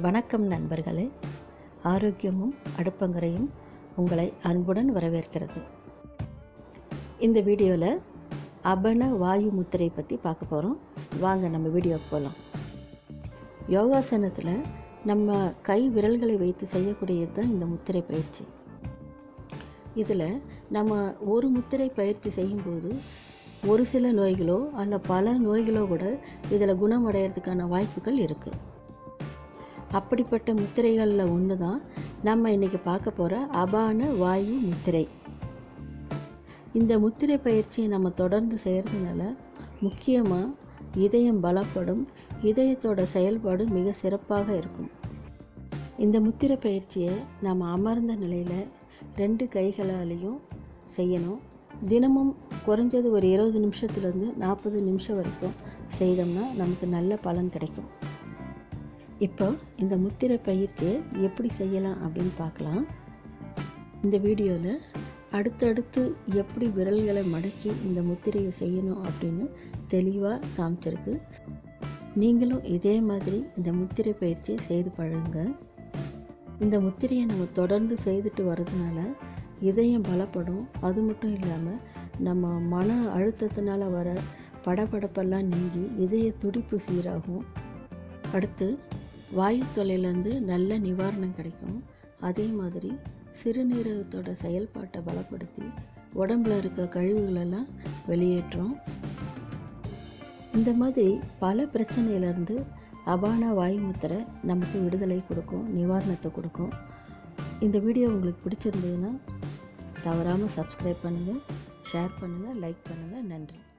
வணக்கம் நண்பர்களே ஆரோக்கியமும் அடுப்பங்கரையும் உங்களை அன்புடன் வரவேற்கிறது இந்த வீடியோவில் அபன வாயு முத்திரை பற்றி பார்க்க போகிறோம் வாங்க நம்ம வீடியோக்கு போகலாம் யோகாசனத்தில் நம்ம கை விரல்களை வைத்து செய்யக்கூடியது தான் இந்த முத்திரை பயிற்சி இதில் நம்ம ஒரு முத்திரை பயிற்சி செய்யும்போது ஒரு சில நோய்களோ அல்ல பல நோய்களோ கூட இதில் குணமடைகிறதுக்கான வாய்ப்புகள் இருக்குது அப்படிப்பட்ட முத்திரைகளில் ஒன்று தான் நம்ம இன்றைக்கி பார்க்க போகிற அபான வாயு முத்திரை இந்த முத்திரை பயிற்சியை நம்ம தொடர்ந்து செய்கிறதுனால முக்கியமாக இதயம் பலப்படும் இதயத்தோட செயல்பாடு மிக சிறப்பாக இருக்கும் இந்த முத்திரை பயிற்சியை நம்ம அமர்ந்த நிலையில் ரெண்டு கைகளாலையும் செய்யணும் தினமும் குறைஞ்சது ஒரு இருபது நிமிஷத்துலேருந்து நாற்பது நிமிஷம் வரைக்கும் செய்தோம்னா நமக்கு நல்ல பலன் கிடைக்கும் இப்போ இந்த முத்திரை பயிற்சியை எப்படி செய்யலாம் அப்படின்னு பார்க்கலாம் இந்த வீடியோவில் அடுத்தடுத்து எப்படி விரல்களை மடக்கி இந்த முத்திரையை செய்யணும் அப்படின்னு தெளிவாக காமிச்சிருக்கு நீங்களும் இதே மாதிரி இந்த முத்திரை பயிற்சியை செய்து பழகுங்க இந்த முத்திரையை நம்ம தொடர்ந்து செய்துட்டு வர்றதுனால இதயம் பலப்படும் அது மட்டும் இல்லாமல் நம்ம மன அழுத்தத்தினால வர படபடப்பெல்லாம் நீங்கி இதய துடிப்பு சீராகும் அடுத்து வாயு தொல்லையிலேருந்து நல்ல நிவாரணம் கிடைக்கும் அதே மாதிரி சிறுநீரகத்தோட செயல்பாட்டை பலப்படுத்தி உடம்புல இருக்க கழிவுகளெல்லாம் வெளியேற்றும் இந்த மாதிரி பல பிரச்சனையிலேருந்து அபான வாயுமுத்திரை நமக்கு விடுதலை கொடுக்கும் நிவாரணத்தை கொடுக்கும் இந்த வீடியோ உங்களுக்கு பிடிச்சிருந்ததுன்னா தவறாமல் சப்ஸ்கிரைப் பண்ணுங்கள் ஷேர் பண்ணுங்கள் லைக் பண்ணுங்கள் நன்றி